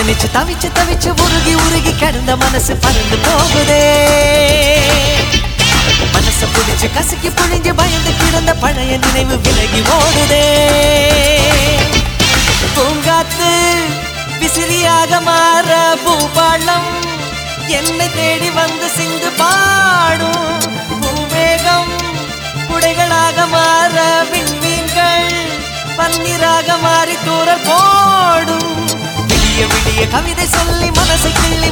நினைச்சு தவிச்சு தவிச்சு உருகி உருகி கிடந்த மனசு பறந்து போகுதே மனச புடிச்சு கசக்கி புழிஞ்சு பயந்து கிடந்த பழைய நினைவு விலகி ஓடுதே பூங்காத்து விசிறியாக மாற பூபாளம் என்னை தேடி வந்து சிந்து பாடும் பூவேகம் குடைகளாக மாற விண்மீன்கள் பன்னீராக மாறி தூரல் போடும் விடிய விடிய கவிதை சொல்லி மனசை கிள்ளி